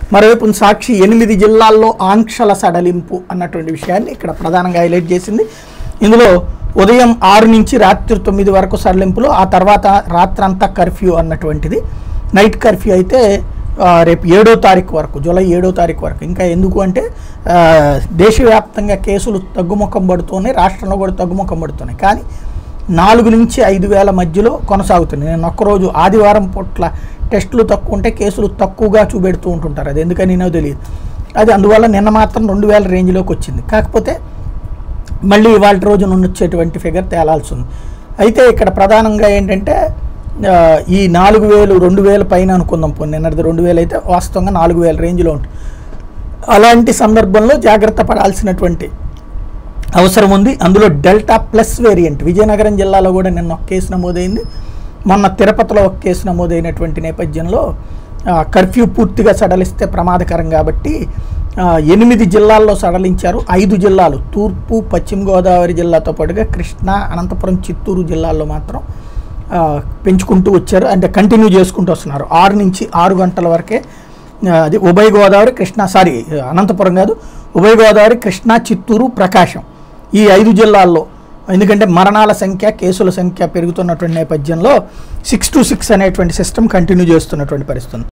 మరోవైపు సాక్షి ఎనిమిది జిల్లాల్లో ఆంక్షల సడలింపు అన్నటువంటి విషయాన్ని ఇక్కడ ప్రధానంగా హైలైట్ చేసింది ఇందులో ఉదయం ఆరు నుంచి రాత్రి తొమ్మిది వరకు సడలింపులు ఆ తర్వాత రాత్రంతా కర్ఫ్యూ అన్నటువంటిది నైట్ కర్ఫ్యూ అయితే ఆ, రేపు ఏడో తారీఖు వరకు జూలై ఏడో తారీఖు వరకు ఇంకా ఎందుకు అంటే ఆ, దేశవ్యాప్తంగా కేసులు తగ్గుముఖం పడుతున్నాయి రాష్ట్రంలో కూడా తగ్గుముఖం పడుతున్నాయి కానీ నాలుగు నుంచి ఐదు వేల మధ్యలో కొనసాగుతుంది నేను ఒక్కరోజు ఆదివారం పూట్ల టెస్టులు తక్కువ ఉంటే కేసులు తక్కువగా చూపెడుతూ ఉంటుంటారు అది ఎందుకని నేను తెలియదు అది అందువల్ల నిన్న మాత్రం రెండు వేల రేంజ్లోకి వచ్చింది కాకపోతే మళ్ళీ ఇవాళ రోజు నుండి వచ్చేటువంటి ఫిగర్ తేలాల్సి ఉంది అయితే ఇక్కడ ప్రధానంగా ఏంటంటే ఆ, ఈ నాలుగు వేలు రెండు వేల పైన అనుకుందాం పోనీ నిన్నటిది రెండు వేలు అయితే వాస్తవంగా నాలుగు వేల రేంజ్లో ఉంటుంది అలాంటి సందర్భంలో జాగ్రత్త పడాల్సినటువంటి అవసరం ఉంది అందులో డెల్టా ప్లస్ వేరియంట్ విజయనగరం జిల్లాలో కూడా నిన్న ఒక కేసు నమోదైంది మొన్న తిరుపతిలో ఒక కేసు నమోదైనటువంటి నేపథ్యంలో ఆ, కర్ఫ్యూ పూర్తిగా సడలిస్తే ప్రమాదకరం కాబట్టి ఆ, ఎనిమిది జిల్లాల్లో సడలించారు ఐదు జిల్లాలు తూర్పు పశ్చిమ గోదావరి జిల్లాతో పాటుగా కృష్ణా అనంతపురం చిత్తూరు జిల్లాల్లో మాత్రం ఆ, పెంచుకుంటూ వచ్చారు అంటే కంటిన్యూ చేసుకుంటూ వస్తున్నారు ఆరు నుంచి ఆరు గంటల వరకే ఆ, అది ఉభయ గోదావరి కృష్ణా సారీ అనంతపురం కాదు ఉభయ గోదావరి కృష్ణా చిత్తూరు ప్రకాశం ఈ ఐదు జిల్లాల్లో ఎందుకంటే మరణాల సంఖ్య కేసుల సంఖ్య పెరుగుతున్నటువంటి నేపథ్యంలో సిక్స్ టు సిక్స్ అనేటువంటి సిస్టమ్ కంటిన్యూ చేస్తున్నటువంటి పరిస్థితి ఉంది